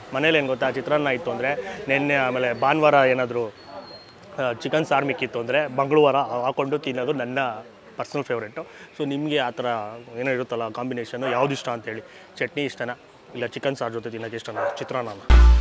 ಮನೇಲಿ ಏನು ಗೊತ್ತಾ ಚಿತ್ರಾನ್ನ ಇತ್ತು ಅಂದರೆ ನಿನ್ನೆ ಆಮೇಲೆ ಭಾನುವಾರ ಏನಾದರೂ ಚಿಕನ್ ಸಾರು ಮಿಕ್ಕಿತ್ತು ಅಂದರೆ ಮಂಗಳವಾರ ಹಾಕೊಂಡು ತಿನ್ನೋದು ನನ್ನ ಪರ್ಸ್ನಲ್ ಫೇವ್ರೇಟು ಸೊ ನಿಮಗೆ ಆ ಥರ ಏನೋ ಇರುತ್ತಲ್ಲ ಕಾಂಬಿನೇಷನು ಯಾವ್ದು ಇಷ್ಟ ಅಂತೇಳಿ ಚಟ್ನಿ ಇಷ್ಟನಾ ಇಲ್ಲ ಚಿಕನ್ ಸಾರು ಜೊತೆ ತಿನ್ನೋಕ್ಕೆ ಇಷ್ಟನಾ ಚಿತ್ರಾನ್ನ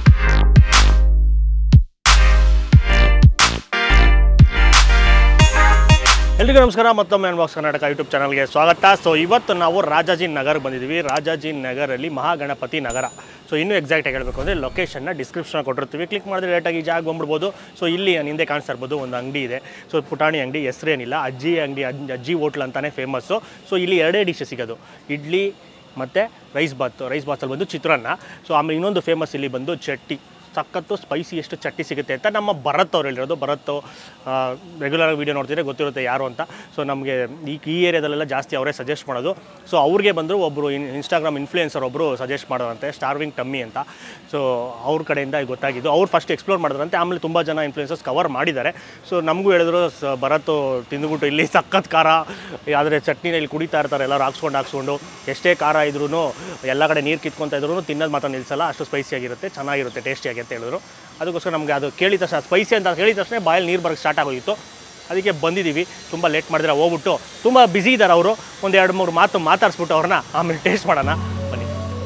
ಎಲ್ರಿಗೂ ನಮಸ್ಕಾರ ಮತ್ತೊಮ್ಮೆ ಅನ್ಬಾಕ್ಸ್ ಕರ್ನಾಟಕ ಯೂಟ್ಯೂಬ್ ಚಾನಲ್ಗೆ ಸ್ವಾಗತ ಸೊ ಇವತ್ತು ನಾವು ರಾಜಾಜಿ ನಗರ್ ಬಂದಿದ್ದೀವಿ ರಾಜಾಜಿ ನಗರಲ್ಲಿ ಮಹಾಗಣಪತಿ ನಗರ ಸೊ ಇನ್ನೂ ಎಕ್ಸಾಕ್ಟಾಗಿ ಹೇಳಬೇಕು ಅಂದರೆ ಲೊಕೇಶನ್ನ ಡಿಸ್ಕ್ರಿಪ್ಷನ್ ಕೊಟ್ಟಿರ್ತೀವಿ ಕ್ಲಿಕ್ ಮಾಡಿದ್ರೆ ಡೈರೆಕ್ಟಾಗಿ ಈ ಜಾಗ ಬಂದ್ಬಿಡ್ಬೋದು ಸೊ ಇಲ್ಲಿ ನನ್ನ ಹಿಂದೆ ಕಾಣಿಸ್ತಾ ಇರ್ಬೋದು ಒಂದು ಅಂಗಡಿ ಇದೆ ಸೊ ಪುಟಾಣಿ ಅಂಗಡಿ ಹೆಸರೇನಿಲ್ಲ ಅಜ್ಜಿ ಅಂಗಡಿ ಅಜ್ಜಿ ಅಜ್ಜಿ ಹೋಟ್ಲ್ ಅಂತಾನೆ ಫೇಮಸ್ಸು ಸೊ ಇಲ್ಲಿ ಎರಡೇ ಡಿಶ್ ಸಿಗೋದು ಇಡ್ಲಿ ಮತ್ತು ರೈಸ್ ಬಾತ್ ರೈಸ್ ಬಾತಲ್ಲಿ ಬಂದು ಚಿತ್ರಾನ್ನ ಸೊ ಆಮೇಲೆ ಇನ್ನೊಂದು ಫೇಮಸ್ ಇಲ್ಲಿ ಬಂದು ಚಟ್ಟಿ ಸಖತ್ತು ಸ್ಪೈಸಿ ಎಷ್ಟು ಚಟ್ನಿ ಸಿಗುತ್ತೆ ಅಂತ ನಮ್ಮ ಭರತ್ ಅವ್ರು ಹೇಳಿರೋದು ಭರತ್ ರೆಗ್ಯುಲರ್ ವೀಡಿಯೋ ನೋಡ್ತಿದ್ರೆ ಗೊತ್ತಿರುತ್ತೆ ಯಾರು ಅಂತ ಸೊ ನಮಗೆ ಈ ಈ ಏರಿಯಾದಲ್ಲೆಲ್ಲ ಜಾಸ್ತಿ ಅವರೇ ಸಜೆಸ್ಟ್ ಮಾಡೋದು ಸೊ ಅವ್ರಿಗೆ ಬಂದರು ಒಬ್ಬರು ಇನ್ ಇನ್ಸ್ಟಾಗ್ರಾಮ್ ಇನ್ಫ್ಲೂಯೆನ್ಸರ್ ಒಬ್ಬರು ಸಜೆಸ್ಟ್ ಮಾಡೋದಂತೆ ಸ್ಟಾರ್ವಿಂಗ್ ಟಮ್ಮಿ ಅಂತ ಸೊ ಅವ್ರ ಕಡೆಯಿಂದ ಗೊತ್ತಾಗಿದ್ದು ಅವ್ರು ಫಸ್ಟ್ ಎಕ್ಸ್ಪ್ಲೋರ್ ಮಾಡಿದ್ರಂತೆ ಆಮೇಲೆ ತುಂಬ ಜನ ಇನ್ಫ್ಲೂಯೆನ್ಸರ್ಸ್ ಕವರ್ ಮಾಡಿದ್ದಾರೆ ಸೊ ನಮಗೂ ಹೇಳಿದ್ರು ಸ ಭರತ್ ತಿಂದುಬಿಟ್ಟು ಇಲ್ಲಿ ಸಖತ್ ಖಾರ ಆದರೆ ಚಟ್ನಿನ ಇಲ್ಲಿ ಕುಡಿತಾ ಇರ್ತಾರೆ ಎಲ್ಲರೂ ಹಾಕ್ಸ್ಕೊಂಡು ಹಾಕ್ಸ್ಕೊಂಡು ಎಷ್ಟೇ ಖಾರ ಇದ್ರೂ ಎಲ್ಲ ಕಡೆ ನೀರು ಕಿತ್ಕೊತಾ ಇದ್ರು ತಿನ್ನೋದು ಮಾತ್ರ ನಿಲ್ಸಲ್ಲ ಅಷ್ಟು ಸ್ಪೈಸಿಯಾಗಿರುತ್ತೆ ಚೆನ್ನಾಗಿರುತ್ತೆ ಟೇಸ್ಟಿಯಾಗಿ ಅಂತ ಹೇಳಿದ್ರು ಅದಕ್ಕೋಸ್ಕರ ನಮಗೆ ಅದು ಕೇಳಿದ ತಕ್ಷಣ ಸ್ಪೈಸಿ ಅಂತ ಹೇಳಿದ ತಕ್ಷಣ ಬಾಯಲ್ಲಿ ನೀರು ಬರೋಕ್ಕೆ ಸ್ಟಾರ್ಟ್ ಆಗೋಗಿತ್ತು ಅದಕ್ಕೆ ಬಂದಿದ್ದೀವಿ ತುಂಬ ಲೇಟ್ ಮಾಡಿದ್ರೆ ಹೋಗ್ಬಿಟ್ಟು ತುಂಬ ಬ್ಯುಸಿ ಇದ್ದಾರೆ ಅವರು ಒಂದು ಎರಡು ಮೂರು ಮಾತು ಮಾತಾಡಿಸ್ಬಿಟ್ಟು ಅವ್ರನ್ನ ಆಮೇಲೆ ಟೇಸ್ಟ್ ಮಾಡೋಣ ಬನ್ನಿ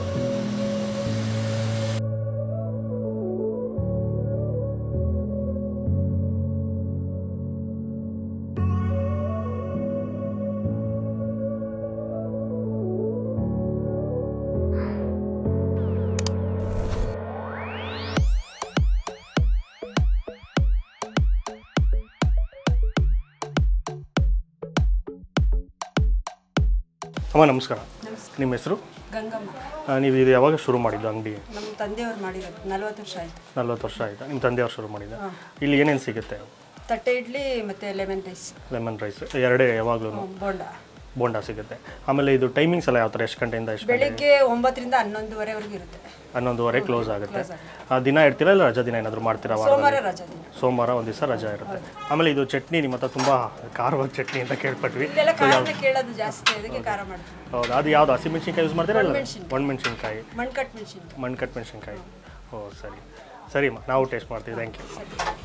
ಅಮ್ಮ ನಮಸ್ಕಾರ ನಿಮ್ಮ ಹೆಸರು ಗಂಗಮ್ಮ ನೀವು ಇದು ಯಾವಾಗ ಶುರು ಮಾಡಿದ್ದು ಅಂಗಡಿ ನಮ್ಮ ತಂದೆಯವ್ರು ಮಾಡಿರೋದು ನಲ್ವತ್ತು ವರ್ಷ ಆಯಿತು ನಲ್ವತ್ತು ವರ್ಷ ಆಯಿತಾ ನಿಮ್ಮ ತಂದೆಯವ್ರು ಶುರು ಮಾಡಿದ್ದು ಇಲ್ಲಿ ಏನೇನು ಸಿಗುತ್ತೆ ತಟ್ಟೆ ಇಡ್ಲಿ ಮತ್ತು ಲೆಮನ್ ರೈಸ್ ಲೆಮನ್ ರೈಸ್ ಎರಡೇ ಯಾವಾಗಲೂ ಬೋಂಡ ಬೋಂಡಾ ಸಿಗುತ್ತೆ ಆಮೇಲೆ ಇದು ಟೈಮಿಂಗ್ಸ್ ಎಲ್ಲ ಯಾವ ಥರ ಎಷ್ಟು ಗಂಟೆಯಿಂದ ಎಷ್ಟು ಗಂಟೆ ಬೆಳಿಗ್ಗೆ ಒಂಬತ್ತರಿಂದ ಹನ್ನೊಂದುವರೆವರೆಗೂ ಇರುತ್ತೆ ಹನ್ನೊಂದುವರೆ ಕ್ಲೋಸ್ ಆಗುತ್ತೆ ಆ ದಿನ ಇರ್ತೀರಾ ಇಲ್ಲ ರಜಾ ದಿನ ಏನಾದರೂ ಮಾಡ್ತೀರಾ ವಾರ ಸೋಮವಾರ ರಜಾ ದಿನ ಸೋಮವಾರ ಒಂದು ದಿವಸ ರಜಾ ಇರುತ್ತೆ ಆಮೇಲೆ ಇದು ಚಟ್ನಿ ನಿಮ್ಮ ಹತ್ರ ತುಂಬ ಖಾರವಾದ ಚಟ್ನಿ ಅಂತ ಕೇಳ್ಪಟ್ವಿ ಇಲ್ಲೆಲ್ಲ ಖಾರನ ಕೇಳೋದು ಜಾಸ್ತಿ ಅದಕ್ಕೆ ಖಾರ ಮಾಡ್ತೀವಿ ಹೌದು ಅದು ಯಾವುದು ಹಸಿಮೆಣ್ಸಿನ್ಕಾಯಿ ಯೂಸ್ ಮಾಡ್ತೀರಾ ಇಲ್ಲ ಒಣಮೆಣ್ಸಿನ್ಕಾಯಿ. ಒಣಮೆಣ್ಸಿನ್ಕಾಯಿ ಮಣ್ಕಟ್ ಮೆಣಸಿನ್ಕಾಯಿ ಮಣ್ಕಟ್ ಮೆಣಸಿನ್ಕಾಯಿ ಓ ಸರಿ ಸರಿ ಅಮ್ಮ ನಾವು ಟೇಸ್ಟ್ ಮಾಡ್ತೀವಿ thank you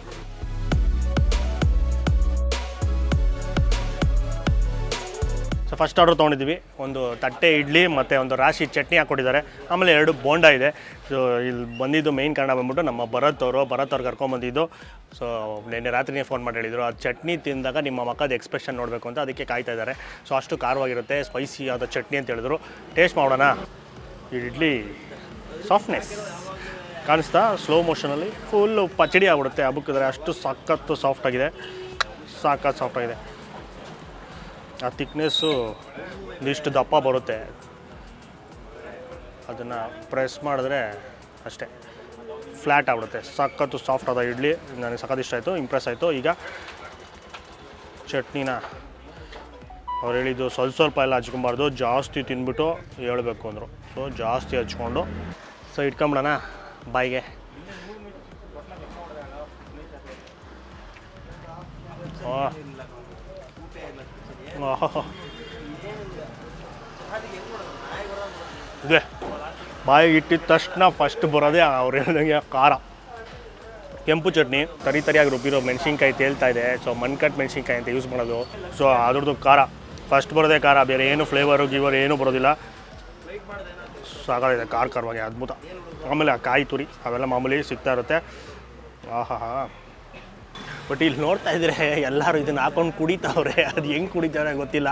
so first order ತೊಗೊಂಡಿದ್ವಿ ಒಂದು ತಟ್ಟೆ ಇಡ್ಲಿ ಮತ್ತು ಒಂದು ರಾಶಿ ಚಟ್ನಿ ಹಾಕ್ಕೊಟ್ಟಿದ್ದಾರೆ ಆಮೇಲೆ ಎರಡು ಬೋಂಡ ಇದೆ ಸೊ ಇಲ್ಲಿ ಬಂದಿದ್ದು ಮೇಯ್ನ್ ಕಾರಣ ಬಂದ್ಬಿಟ್ಟು ನಮ್ಮ ಭರತ್ ಅವರು ಭರತ್ ಅವ್ರು ಕರ್ಕೊಂಬಂದಿದ್ದು ಸೊ ನಿನ್ನೆ ರಾತ್ರಿನೇ ಫೋನ್ ಮಾಡಿ ಹೇಳಿದರು ಆ ಚಟ್ನಿ ತಿಂದಾಗ ನಿಮ್ಮ ಮಕ್ಕದ ಎಕ್ಸ್ಪ್ರೆಷನ್ ನೋಡಬೇಕು ಅಂತ ಅದಕ್ಕೆ ಕಾಯ್ತಾ ಇದ್ದಾರೆ ಸೊ ಅಷ್ಟು ಖಾರವಾಗಿರುತ್ತೆ ಸ್ಪೈಸಿ ಆದ ಚಟ್ನಿ ಅಂತ ಹೇಳಿದ್ರು ಟೇಸ್ಟ್ ಮಾಡೋಣ ಈ ಇಡ್ಲಿ ಸಾಫ್ಟ್ನೆಸ್ ಕಾಣಿಸ್ತಾ ಸ್ಲೋ ಮೋಷನಲ್ಲಿ ಫುಲ್ಲು ಪಚಡಿ ಆಗ್ಬಿಡುತ್ತೆ ಹಬ್ಬಕ್ಕಿದ್ರೆ ಅಷ್ಟು ಸಖತ್ತು ಸಾಫ್ಟ್ ಆಗಿದೆ ಸಾಕತ್ತು ಸಾಫ್ಟ್ ಆಗಿದೆ ಆ ತಿಕ್ನೆಸ್ಸು ಇಷ್ಟು ದಪ್ಪ ಬರುತ್ತೆ ಅದನ್ನು ಪ್ರೆಸ್ ಮಾಡಿದ್ರೆ ಅಷ್ಟೇ ಫ್ಲ್ಯಾಟ್ ಆಗ್ಬಿಡುತ್ತೆ ಸಖತ್ತು ಸಾಫ್ಟ್ ಆದ ಇಡ್ಲಿ ನನಗೆ ಸಖತ್ ಇಷ್ಟ ಆಯಿತು ಇಂಪ್ರೆಸ್ ಆಯಿತು ಈಗ ಚಟ್ನಿನ ಅವ್ರು ಹೇಳಿದ್ದು ಸ್ವಲ್ಪ ಸ್ವಲ್ಪ ಎಲ್ಲ ಹಚ್ಕೊಬಾರ್ದು ಜಾಸ್ತಿ ತಿಂದ್ಬಿಟ್ಟು ಹೇಳ್ಬೇಕು ಅಂದರು ಸೊ ಜಾಸ್ತಿ ಹಚ್ಕೊಂಡು ಸೊ ಇಟ್ಕೊಂಬಿಡೋಣ ಬಾಯಿಗೆ ಆ. ಆಹಾಹಾ. ಇದೆ ಬಾಯಿಗೆ ಇಟ್ಟಿದ ತಕ್ಷಣ ಫಸ್ಟ್ ಬರೋದೇ ಅವ್ರು ಹೇಳ್ದಂಗೆ ಖಾರ ಕೆಂಪು ಚಟ್ನಿ ತರಿ ತರಿಯಾಗಿ ರುಬ್ಬಿರೋ ಮೆಣಸಿನ್ಕಾಯಿ ತೇಲ್ತಾ ಇದೆ ಸೊ ಮಣ್ಕಟ್ ಮೆಣಸಿನ್ಕಾಯಿ ಅಂತ ಯೂಸ್ ಮಾಡೋದು ಸೊ ಅದ್ರದ್ದು ಖಾರ ಫಸ್ಟ್ ಬರೋದೇ ಖಾರ ಬೇರೆ ಏನು ಫ್ಲೇವರು ಗಿವರ್ ಏನೂ ಬರೋದಿಲ್ಲ ಸಾಕಾಗಿದೆ ಖಾರ ಖಾರವಾಗಿ ಅದ್ಭುತ ಆಮೇಲೆ ಆ ಕಾಯಿ ತುರಿ ಅವೆಲ್ಲ ಮಾಮೂಲಿ ಸಿಗ್ತಾ ಇರುತ್ತೆ ಆಹಾ ಬಟ್ ಇಲ್ಲಿ ನೋಡ್ತಾ ಇದ್ರೆ ಎಲ್ಲರೂ ಇದನ್ನ ಹಾಕೊಂಡು ಕುಡಿತಾವ್ರೆ ಅದು ಹೆಂಗೆ ಕುಡಿತಾರೆ ಗೊತ್ತಿಲ್ಲ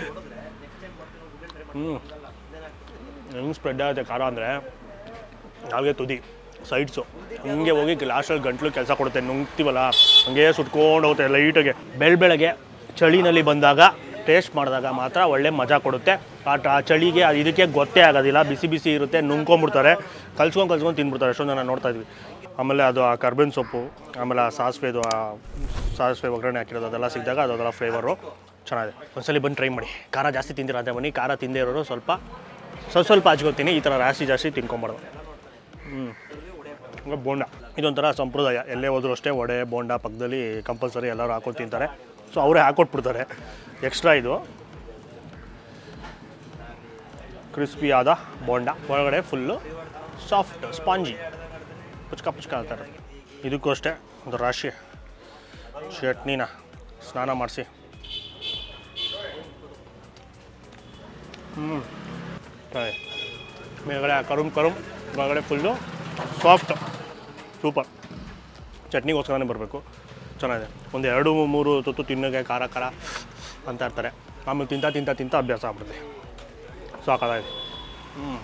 ಹ್ಞೂ ಹೆಂಗೆ ಸ್ಪ್ರೆಡ್ ಆಗುತ್ತೆ ಖಾರ ಅಂದರೆ ನಾವೇ ತುದಿ ಸೈಡ್ಸು ಹಿಂಗೆ ಹೋಗಿ ಲಾಸ್ಟಲ್ಲಿ ಗಂಟ್ಲು ಕೆಲಸ ಕೊಡುತ್ತೆ ನುಂಗ್ತೀವಲ್ಲ ಹಂಗೆ ಸುಟ್ಕೊಂಡು ಹೋಗುತ್ತೆ ಲೈಟಾಗೆ ಬೆಳ ಬೆಳಗ್ಗೆ ಚಳಿನಲ್ಲಿ ಬಂದಾಗ ಟೇಸ್ಟ್ ಮಾಡಿದಾಗ ಮಾತ್ರ ಒಳ್ಳೆ ಮಜಾ ಕೊಡುತ್ತೆ ಆ ಟ- ಆ ಚಳಿಗೆ ಅದು ಇದಕ್ಕೆ ಗೊತ್ತೇ ಆಗೋದಿಲ್ಲ ಬಿಸಿ ಬಿಸಿ ಇರುತ್ತೆ ನುಂಗ್ಕೊಂಬಿಡ್ತಾರೆ ಕಲ್ಸ್ಕೊಂಡು ಕಲ್ಸ್ಕೊಂಡು ತಿಂದ್ಬಿಡ್ತಾರೆ ಎಷ್ಟೊಂದು ಜನ ನೋಡ್ತಾ ಇದ್ವಿ ಆಮೇಲೆ ಅದು ಆ ಕರ್ಬೇವಿನ ಸೊಪ್ಪು ಆಮೇಲೆ ಆ ಸಾಸಿವೆದು ಆ ಸಾಸಿವೆ ಒಗ್ಗರಣೆ ಹಾಕಿರೋದು ಅದೆಲ್ಲ ಸಿಕ್ಕಿದಾಗ ಅದೆಲ್ಲ ಫ್ಲೇವರು ಚೆನ್ನಾಗಿದೆ ಒಂದ್ಸಲಿ ಬಂದು ಟ್ರೈ ಮಾಡಿ ಖಾರ ಜಾಸ್ತಿ ತಿಂದಿರ ಅದೇ ಬನ್ನಿ ಖಾರ ತಿಂದೇ ಇರೋರು ಸ್ವಲ್ಪ ಸ್ವಲ್ಪ ಸ್ವಲ್ಪ ಹಚ್ಕೊತೀನಿ ಈ ಥರ ರಾಶಿ ಜಾಸ್ತಿ ತಿನ್ಕೊಂಬಾರ್ದು ಹ್ಞೂ ಹಂಗೆ ಬೋಂಡ ಇದೊಂಥರ ಸಂಪ್ರದಾಯ ಎಲ್ಲೇ ಹೋದ್ರು ಅಷ್ಟೇ ವಡೆ ಬೋಂಡ ಪಕ್ಕದಲ್ಲಿ ಕಂಪಲ್ಸರಿ ಎಲ್ಲರೂ ಹಾಕೊಂಡು ತಿಂತಾರೆ ಸೊ ಅವರೇ ಹಾಕೊಟ್ಬಿಡ್ತಾರೆ ಎಕ್ಸ್ಟ್ರಾ ಇದು ಕ್ರಿಸ್ಪಿ ಆದ ಬೋಂಡ ಒಳಗಡೆ ಫುಲ್ಲು ಸಾಫ್ಟ್ ಸ್ಪಾಂಜಿ ಪುಚ್ಕ ಪುಚ್ಕ ಅಂತಾರೆ ಇದಕ್ಕೂ ಅಷ್ಟೇ ಒಂದು ರಾಶಿ ಚಟ್ನಿನ ಸ್ನಾನ ಮಾಡಿಸಿ ಹ್ಞೂ ಮೇಲ್ಗಡೆ ಕರುಮ್ ಕರುಮ್ ಒಳಗಡೆ ಫುಲ್ಲು ಸಾಫ್ಟ್ ಸೂಪರ್ ಚಟ್ನಿಗೋಸ್ಕರನೇ ಬರಬೇಕು ಚೆನ್ನಾಗಿದೆ ಒಂದು ಎರಡು ಮೂರು ತುತ್ತು ತಿನ್ನೋಕೆ ಖಾರ ಖಾರ ಅಂತ ಇರ್ತಾರೆ ಆಮೇಲೆ ತಿಂತ ತಿಂತ ತಿಂತ ಅಭ್ಯಾಸ ಆಗ್ಬಿಡುತ್ತೆ ಸಾಕಾಗಿದೆ ಹ್ಞೂ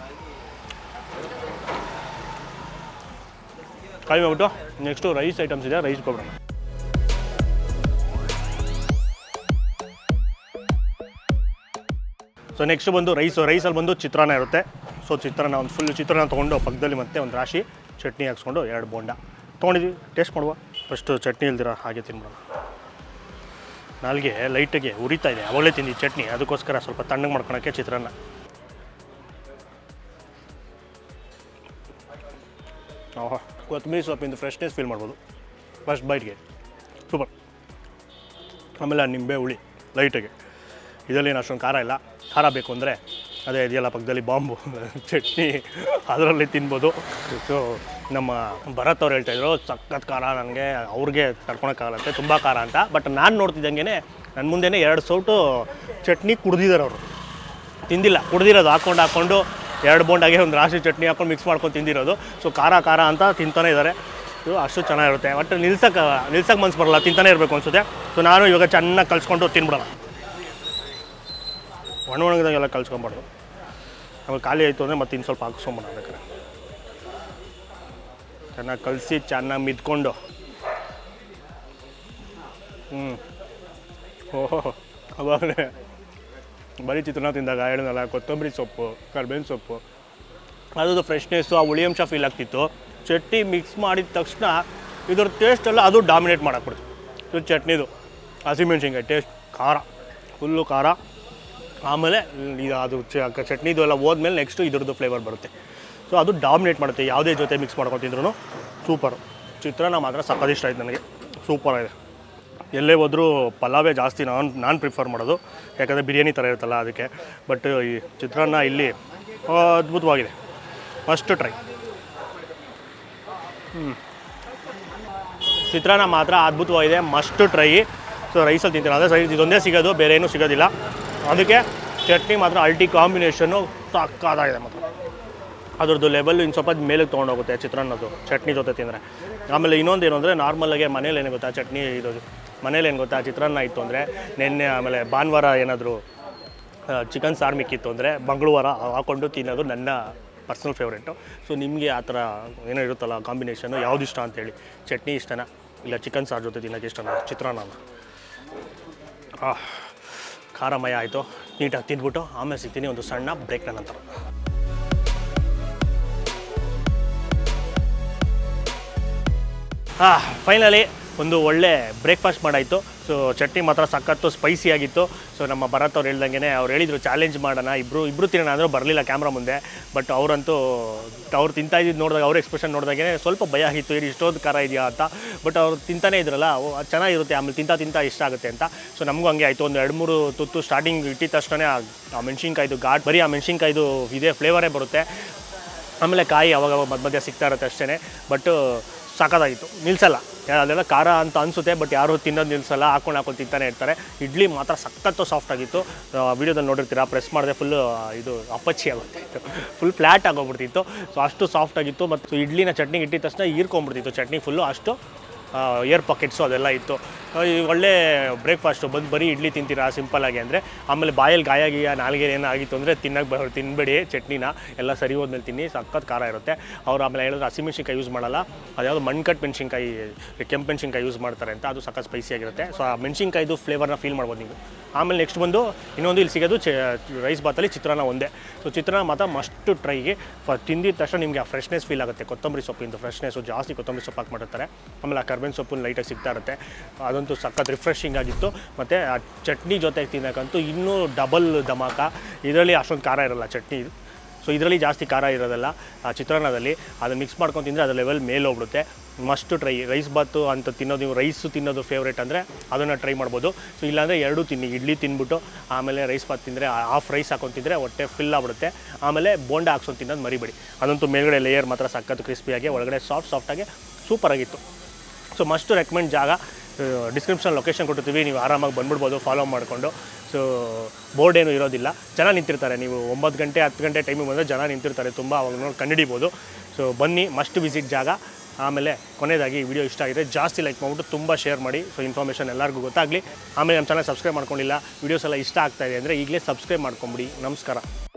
ಕಾಯಿ ಮಾಡ್ಬಿಟ್ಟು ನೆಕ್ಸ್ಟು ರೈಸ್ ಐಟಮ್ಸ್ ಇದೆ ರೈಸ್ ಕೊಡೋಣ ಸೊ ನೆಕ್ಸ್ಟ್ ಬಂದು ರೈಸ್ ರೈಸಲ್ಲಿ ಬಂದು ಚಿತ್ರಾನ್ನ ಇರುತ್ತೆ ಸೊ ಚಿತ್ರಾನ್ನ ಒಂದು ಫುಲ್ ಚಿತ್ರಾನ್ನ ತೊಗೊಂಡು ಪಕ್ಕದಲ್ಲಿ ಮತ್ತೆ ಒಂದು ರಾಶಿ ಚಟ್ನಿ ಹಾಕ್ಸ್ಕೊಂಡು ಎರಡು ಬೋಂಡ ತೊಗೊಂಡಿದ್ವಿ ಟೇಸ್ಟ್ ಮಾಡುವ ಫಸ್ಟು ಚಟ್ನಿ ಇಲ್ದಿರ ಹಾಗೆ ತಿನ್ಬಿಡೋಣ ನಾಲ್ಗೆ ಲೈಟಾಗಿ ಉರಿತಾ ಇದೆ ಅವಾಗಲೇ ತಿಂದಿ ಚಟ್ನಿ ಅದಕ್ಕೋಸ್ಕರ ಸ್ವಲ್ಪ ತಣ್ಣಗೆ ಮಾಡ್ಕೊಳಕ್ಕೆ ಚಿತ್ರಾನ್ನ ಓಹೋ ಕೊತ್ತಂಬರಿ ಸೊಪ್ಪಿಂದು ಫ್ರೆಶ್ನೆಸ್ ಫೀಲ್ ಮಾಡ್ಬೋದು ಫಸ್ಟ್ ಬೈಟ್ಗೆ ಸೂಪರ್ ಆಮೇಲೆ ಆ ನಿಂಬೆ ಹುಳಿ ಲೈಟಾಗಿ ಇದರಲ್ಲಿ ಏನು ಅಷ್ಟೊಂದು ಖಾರ ಇಲ್ಲ ಖಾರ ಬೇಕು ಅಂದರೆ ಅದೇ ಇದೆಯಲ್ಲ ಪಕ್ಕದಲ್ಲಿ ಬಾಂಬು ಚಟ್ನಿ ಅದರಲ್ಲಿ ತಿನ್ಬೋದು ಸೊ ನಮ್ಮ ಭರತ್ ಅವ್ರು ಹೇಳ್ತಾಯಿದ್ರು ಸಖತ್ ಖಾರ ನನಗೆ ಅವ್ರಿಗೆ ತಡ್ಕೊಳಕ್ಕಾಗಲ್ಲಂತೆ ತುಂಬ ಖಾರ ಅಂತ ಬಟ್ ನಾನು ನೋಡ್ತಿದ್ದಂಗೆ ನನ್ನ ಮುಂದೆನೇ ಎರಡು ಸೌಟು ಚಟ್ನಿ ಕುಡ್ದಿದ್ದಾರೆ ಅವರು ತಿಂದಿಲ್ಲ ಕುಡ್ದಿರೋದು ಹಾಕ್ಕೊಂಡು ಹಾಕ್ಕೊಂಡು ಎರಡು ಬೋಂಡಾಗೆ ಒಂದು ರಾಶಿ ಚಟ್ನಿ ಹಾಕೊಂಡು ಮಿಕ್ಸ್ ಮಾಡ್ಕೊಂಡು ತಿಂದಿರೋದು ಸೊ ಖಾರ ಖಾರ ಅಂತ ತಿಂತಾನೆ ಇದ್ದಾರೆ ಇದು ಅಷ್ಟು ಚೆನ್ನಾಗಿರುತ್ತೆ ಬಟ್ ನಿಲ್ಸಕ್ಕೆ ನಿಲ್ಸಕ್ಕೆ ಮನ್ಸು ಬರಲ್ಲ ತಿಂತಾನೆ ಇರಬೇಕು ಅನ್ಸುತ್ತೆ ಸೊ ನಾನು ಇವಾಗ ಚೆನ್ನಾಗಿ ಕಲ್ಸ್ಕೊಂಡು ತಿನ್ಬಿಡೋಣ ಒಣ ಒಣಗಿದಾಗೆಲ್ಲ ಕಲ್ಸ್ಕೊಂಬಾರ್ದು ಆಮೇಲೆ ಖಾಲಿ ಆಯಿತು ಅಂದರೆ ಮತ್ತೆ ಇನ್ನು ಸ್ವಲ್ಪ ಹಾಕ್ಸ್ಕೊಂಬೋಣ ಬೇಕಾದ್ರೆ ಚೆನ್ನಾಗಿ ಕಲಸಿ ಚೆನ್ನಾಗಿ ಮಿದ್ಕೊಂಡು ಹ್ಞೂ ಓಹೋ ಅವಾಗಲೇ ಬರೀ ಚಿತ್ರಾನ್ನ ತಿಂದಾಗ ಹೇಳಿದ್ನಲ್ಲ ಕೊತ್ತಂಬರಿ ಸೊಪ್ಪು ಕರ್ಬೇವಿನ ಸೊಪ್ಪು ಅದ್ರದ್ದು ಫ್ರೆಶ್ನೆಸ್ಸು ಆ ಹುಳಿ ಅಂಶ ಫೀಲ್ ಆಗ್ತಿತ್ತು ಚಟ್ನಿ ಮಿಕ್ಸ್ ಮಾಡಿದ ತಕ್ಷಣ ಇದ್ರ ಟೇಸ್ಟ್ ಎಲ್ಲ ಅದು ಡಾಮಿನೇಟ್ ಮಾಡಾಕ್ಬಿಡ್ತು ಇದು ಚಟ್ನಿದು ಹಸಿಮೆಣ್ಸಿನ್ಕಾಯಿ ಟೇಸ್ಟ್ ಖಾರ ಫುಲ್ಲು ಖಾರ ಆಮೇಲೆ ಇದು ಅದು ಚ- ಚಟ್ನಿದು ಎಲ್ಲ ಹೋದ್ಮೇಲೆ ನೆಕ್ಸ್ಟು ಇದ್ರದ್ದು ಫ್ಲೇವರ್ ಬರುತ್ತೆ ಸೊ ಅದು ಡಾಮಿನೇಟ್ ಮಾಡುತ್ತೆ ಯಾವುದೇ ಜೊತೆ ಮಿಕ್ಸ್ ಮಾಡ್ಕೊಂಡು ತಿಂದ್ರೂ ಸೂಪರು ಚಿತ್ರಾನ್ನ ಮಾತ್ರ ಸಖತ್ ಇಷ್ಟ ಆಯ್ತು ನನಗೆ ಸೂಪರ್ ಆಗಿದೆ ಎಲ್ಲೇ ಹೋದರೂ ಪಲಾವೇ ಜಾಸ್ತಿ ನಾನು ನಾನು ಪ್ರಿಫರ್ ಮಾಡೋದು ಯಾಕಂದರೆ ಬಿರಿಯಾನಿ ಥರ ಇರುತ್ತಲ್ಲ ಅದಕ್ಕೆ ಬಟ್ ಈ ಚಿತ್ರಾನ್ನ ಇಲ್ಲಿ ಆ, ಅದ್ಭುತವಾಗಿದೆ ಫಸ್ಟ್ ಟ್ರೈ ಹ್ಞೂ ಚಿತ್ರಾನ್ನ ಮಾತ್ರ ಅದ್ಭುತವಾಗಿದೆ ಮಸ್ಟ್ ಟ್ರೈ ಸೊ ರೈಸಲ್ಲಿ ತಿಂತೀನಿ ಅದೇ ಸೈಜ್ ಇದೊಂದೇ ಸಿಗೋದು ಬೇರೆ ಏನೂ ಸಿಗೋದಿಲ್ಲ ಅದಕ್ಕೆ ಚಟ್ನಿ ಮಾತ್ರ ಅಲ್ಟಿ ಕಾಂಬಿನೇಷನ್ನು ಸಕ್ಕತ್ತಾಗಿದೆ ಮಾತ್ರ ಅದ್ರದ್ದು ಲೆವೆಲ್ ಇನ್ನು ಸ್ವಲ್ಪ ಮೇಲೆ ತೊಗೊಂಡೋಗುತ್ತೆ ಚಿತ್ರಾನ್ನದ್ದು ಚಟ್ನಿ ಜೊತೆ ತಿಂದರೆ ಆಮೇಲೆ ಇನ್ನೊಂದು ಏನು ಅಂದರೆ ನಾರ್ಮಲಾಗೆ ಮನೇಲಿ ಏನು ಗೊತ್ತಾ ಚಟ್ನಿ ಇದು ಮನೇಲಿ ಏನು ಗೊತ್ತಾ ಚಿತ್ರಾನ್ನ ಇತ್ತು ಅಂದರೆ ನಿನ್ನೆ ಆಮೇಲೆ ಭಾನುವಾರ ಏನಾದರೂ ಚಿಕನ್ ಸಾರು ಮಿಕ್ಕಿತ್ತು ಅಂದರೆ ಮಂಗಳವಾರ ಹಾಕೊಂಡು ತಿನ್ನೋದು ನನ್ನ ಪರ್ಸ್ನಲ್ ಫೇವ್ರೇಟು ಸೊ ನಿಮಗೆ ಆ ಥರ ಏನೋ ಇರುತ್ತಲ್ಲ ಕಾಂಬಿನೇಷನ್ನು ಯಾವ್ದು ಇಷ್ಟ ಅಂತೇಳಿ ಚಟ್ನಿ ಇಷ್ಟನಾ ಇಲ್ಲ ಚಿಕನ್ ಸಾರು ಜೊತೆ ತಿನ್ನೋಕ್ಕೆ ಇಷ್ಟನಾ ಚಿತ್ರಾನ್ನ ಆಹ್, ಖಾರಮಯ ಆಯಿತು ನೀಟಾಗಿ ತಿಂದ್ಬಿಟ್ಟು ಆಮೇಲೆ ಸಿಗ್ತೀನಿ ಒಂದು ಸಣ್ಣ ಬ್ರೇಕ್ನ ನಂತರ ಹಾಂ ಫೈನಲಿ ಒಂದು ಒಳ್ಳೆ ಬ್ರೇಕ್ಫಾಸ್ಟ್ ಮಾಡಾಯಿತು ಸೊ ಚಟ್ನಿ ಮಾತ್ರ ಸಖತ್ತು ಸ್ಪೈಸಿ ಆಗಿತ್ತು ಸೊ ನಮ್ಮ ಭರತ್ ಅವ್ರು ಹೇಳ್ದಂಗೆ ಅವ್ರು ಹೇಳಿದರು ಚಾಲೆಂಜ್ ಮಾಡೋಣ ಇಬ್ಬರು ಇಬ್ಬರು ತಿನ್ನೋಣ ಅಂದರೂ ಬರಲಿಲ್ಲ ಕ್ಯಾಮ್ರಾ ಮುಂದೆ ಬಟ್ ಅವರಂತೂ ಅವ್ರು ತಿಂತಾ ಇದ್ದಿದ್ದು ನೋಡಿದಾಗ ಅವ್ರ ಎಕ್ಸ್ಪ್ರೆಷನ್ ನೋಡಿದಾಗೆ ಸ್ವಲ್ಪ ಭಯ ಆಗಿತ್ತು ಏನು ಇಷ್ಟೊಂದು ಖಾರ ಇದೆಯಾ ಅಂತ ಬಟ್ ಅವ್ರು ತಿಂತಾನೆ ಇದ್ರಲ್ಲ ಓ, ಅದ್ ಚೆನ್ನಾಗಿರುತ್ತೆ ಆಮೇಲೆ ತಿಂತಾ ತಿಂತಾ ಇಷ್ಟ ಆಗುತ್ತೆ ಅಂತ ಸೊ ನಮಗೂ ಹಂಗೆ ಆಯಿತು ಒಂದು ಎರಡು ಮೂರು ತುತ್ತು ಸ್ಟಾರ್ಟಿಂಗ್ ಇಟ್ಟಿದ ತಕ್ಷಣ ಆ ಮೆಣಸಿನ್ಕಾಯ್ದು ಘಾಟ್ ಬರೀ ಆ ಮೆಣಸಿನ್ಕಾಯ್ದು ಇದೇ ಫ್ಲೇವರೇ ಬರುತ್ತೆ ಆಮೇಲೆ ಕಾಯಿ ಅವಾಗ ಅವಾಗ ಮಧ್ಯ ಮಧ್ಯ ಸಿಗ್ತಾ ಇರುತ್ತೆ ಅಷ್ಟೇ ಬಟ್ ಸಾಕಾಗಿತ್ತು ನಿಲ್ಸಲ್ಲ ಯಾ- ಅದೆಲ್ಲ ಖಾರ ಅಂತ ಅನಿಸುತ್ತೆ ಬಟ್ ಯಾರು ತಿನ್ನೋದು ನಿಲ್ಸಲ್ಲ ಹಾಕೊಂಡು ಹಾಕೊಂಡು ತಿಂತಾನೆ ಇರ್ತಾರೆ ಇಡ್ಲಿ ಮಾತ್ರ ಸಖತ್ತು ಸಾಫ್ಟ್ ಆಗಿತ್ತು ವೀಡಿಯೋದಲ್ಲಿ ನೋಡಿರ್ತೀರಾ ಪ್ರೆಸ್ ಮಾಡಿದೆ ಫುಲ್ಲು ಇದು ಅಪ್ಪಚ್ಚಿ ಆಗುತ್ತೆ ಫುಲ್ ಫ್ಲ್ಯಾಟ್ ಆಗೋಗ್ಬಿಡ್ತಿತ್ತು ಸೊ ಅಷ್ಟು ಸಾಫ್ಟ್ ಆಗಿತ್ತು ಮತ್ತು ಇಡ್ಲಿನ ಚಟ್ನಿಗೆ ಇಟ್ಟಿದ ತಕ್ಷಣ ಹೀರ್ಕೊಂಬಿಡ್ತಿತ್ತು ಚಟ್ನಿ ಫುಲ್ಲು ಅಷ್ಟು ಏರ್ ಪಾಕೆಟ್ಸು ಅದೆಲ್ಲ ಇತ್ತು ಆ, ಈ ಒಳ್ಳೆ ಬ್ರೇಕ್ಫಾಸ್ಟು ಬಂದು ಬರೀ ಇಡ್ಲಿ ತಿಂತೀರಾ ಸಿಂಪಲ್ಲಾಗಿ ಅಂದರೆ ಆಮೇಲೆ ಬಾಯಲ್ಲಿ ಗಾಯ ಗೀಯ ನಾಲ್ಗೆ ಏನೋ ಆಗಿತ್ತು ಅಂದರೆ ತಿನ್ನಕ್ಕೆ ಬ ತಿನ್ನಬೇಡಿ ಚಟ್ನಿನ ಎಲ್ಲ ಸರಿ ಹೋದ್ಮೇಲೆ ತಿನ್ನಿ ಸಖತ್ ಖಾರ ಇರುತ್ತೆ ಅವ್ರು ಆಮೇಲೆ ಹೇಳಿದ್ರೆ ಹಸಿಮೆಣ್ಸಿನ್ಕಾಯಿ ಯೂಸ್ ಮಾಡಲ್ಲ ಅದ್ಯಾವುದು ಮಣ್ಕಟ್ ಮೆಣಸಿನ್ಕಾಯಿ ಕೆಂಪು ಮೆಣಸಿನ್ಕಾಯಿ ಯೂಸ್ ಮಾಡ್ತಾರೆ ಅಂತ ಅದು ಸಖತ್ ಸ್ಪೈಸಿ ಆಗಿರುತ್ತೆ ಸೊ ಆ ಮೆಣಸಿನ್ಕಾಯ್ದು ಫ್ಲೇವರ್ನ ಫೀಲ್ ಮಾಡ್ಬೋದು ನೀವು ಆಮೇಲೆ ನೆಕ್ಸ್ಟ್ ಬಂದು ಇನ್ನೊಂದು ಇಲ್ಲಿ ಸಿಗೋದು ಚೆ ರೈಸ್ ಬಾತಲ್ಲಿ ಚಿತ್ರಾನ್ನ ಒಂದೇ ಸೊ ಚಿತ್ರಾನ್ನ ಮಾತ್ರ ಮಸ್ಟ್ ಟ್ರೈಗೆ ಫ ತಿಂದಿದ ತಕ್ಷಣ ನಿಮಗೆ ಆ ಫ್ರೆಶ್ನೆಸ್ ಫೀಲ್ ಆಗುತ್ತೆ ಕೊತ್ತಂಬರಿ ಸೊಪ್ಪಿಂದು ಫ್ರೆಶ್ನೆಸ್ಸು ಜಾಸ್ತಿ ಕೊತ್ತಂಬರಿ ಸೊಪ್ಪು ಹಾಕಿ ಮಾಡಿರ್ತಾರೆ ಆಮೇಲೆ ಆ ಕರ್ಬೇವಿನ ಸೊಪ್ಪು ಲೈಟಾಗಿ ಸಿಗ್ತಾ ಇರುತ್ತೆ ಅದಂತೂ ಸಖತ್ ರಿಫ್ರೆಶಿಂಗ್ ಆಗಿತ್ತು ಮತ್ತು ಆ ಚಟ್ನಿ ಜೊತೆಗೆ ತಿನ್ನೋಕ್ಕಂತೂ ಇನ್ನೂ ಡಬಲ್ ಧಮಾಕ ಇದರಲ್ಲಿ ಅಷ್ಟೊಂದು ಖಾರ ಇರಲ್ಲ ಚಟ್ನಿ ಇದು ಸೊ ಇದರಲ್ಲಿ ಜಾಸ್ತಿ ಖಾರ ಇರೋದಲ್ಲ ಆ ಚಿತ್ರಾನ್ನದಲ್ಲಿ ಅದನ್ನು ಮಿಕ್ಸ್ ಮಾಡ್ಕೊಂಡು ತಿಂದರೆ ಅದ್ರ ಲೆವೆಲ್ ಮೇಲೆ ಹೋಗ್ಬಿಡುತ್ತೆ ಮಸ್ಟ್ ಟ್ರೈ ರೈಸ್ ಬಾತು ಅಂತ ತಿನ್ನೋದು ನೀವು ರೈಸು ತಿನ್ನೋದು ಫೇವ್ರೇಟ್ ಅಂದರೆ ಅದನ್ನು ಟ್ರೈ ಮಾಡ್ಬೋದು ಸೊ ಇಲ್ಲಾಂದರೆ ಎರಡೂ ತಿನ್ನಿ ಇಡ್ಲಿ ತಿನ್ಬಿಟ್ಟು ಆಮೇಲೆ ರೈಸ್ ಬಾತ್ ತಿಂದರೆ ಹಾಫ್ ರೈಸ್ ಹಾಕೊಂಡು ತಿಂದರೆ ಹೊಟ್ಟೆ ಫಿಲ್ ಆಗ್ಬಿಡುತ್ತೆ ಆಮೇಲೆ ಬೋಂಡ ಹಾಕ್ಸ್ಕೊಂಡು ತಿನ್ನೋದು ಮರಿಬೇಡಿ ಅದಂತೂ ಮೇಲ್ಗಡೆ ಲೇಯರ್ ಮಾತ್ರ ಸಖತ್ತು ಕ್ರಿಸ್ಪಿಯಾಗಿ ಒಳಗಡೆ ಸಾಫ್ಟ್ ಸಾಫ್ಟಾಗಿ ಸೂಪರಾಗಿತ್ತು ಸೊ ಮಸ್ಟ್ ರೆಕಮೆಂಡ್ ಜಾಗ ಡಿಸ್ಕ್ರಿಪ್ಷನ್ ಲೊಕೇಶನ್ ಕೊಟ್ಟಿರ್ತೀವಿ ನೀವು ಆರಾಮಾಗಿ ಬಂದ್ಬಿಡ್ಬೋದು ಫಾಲೋ ಮಾಡಿಕೊಂಡು ಸೊ ಬೋರ್ಡ್ ಏನು ಇರೋದಿಲ್ಲ ಜನ ನಿಂತಿರ್ತಾರೆ ನೀವು ಒಂಬತ್ತು ಗಂಟೆ ಹತ್ತು ಗಂಟೆ ಟೈಮಿಗೆ ಬಂದರೆ ಜನ ನಿಂತಿರ್ತಾರೆ ತುಂಬ ಅವಾಗ ನೋಡಿ ಕಂಡುಹಿಡಿಬೋದು ಸೊ ಬನ್ನಿ ಮಸ್ಟ್ ವಿಸಿಟ್ ಜಾಗ ಆಮೇಲೆ ಕೊನೆಯದಾಗಿ ವಿಡಿಯೋ ಇಷ್ಟ ಆಗಿದೆ ಜಾಸ್ತಿ ಲೈಕ್ ಮಾಡ್ಬಿಟ್ಟು ತುಂಬ ಶೇರ್ ಮಾಡಿ ಸೊ ಇನ್ಫಾರ್ಮೇಷನ್ ಎಲ್ಲರಿಗೂ ಗೊತ್ತಾಗಲಿ ಆಮೇಲೆ ನಮ್ಮ ಚಾನಲ್ ಸಬ್ಸ್ಕ್ರೈಬ್ ಮಾಡ್ಕೊಂಡಿಲ್ಲ ವೀಡಿಯೋಸ್ ಎಲ್ಲ ಇಷ್ಟ ಆಗ್ತಾ ಇದೆ ಅಂದರೆ ಈಗಲೇ ಸಬ್ಸ್ಕ್ರೈಬ್ ಮಾಡ್ಕೊಂಬಿಡಿ ನಮಸ್ಕಾರ